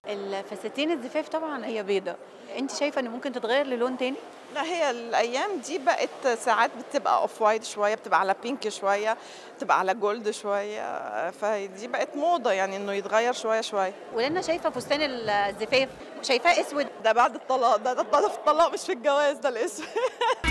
الفساتين الزفاف طبعا هي بيضة انت شايفه ان ممكن تتغير للون تاني لا هي الايام دي بقت ساعات بتبقى اوف وايت شويه بتبقى على بينك شويه بتبقى على جولد شويه فدي بقت موضه يعني انه يتغير شويه شويه ولنا شايفه فستان الزفاف شايفاه اسود ده بعد الطلاق ده ده, ده في الطلاق مش في الجواز ده الاسم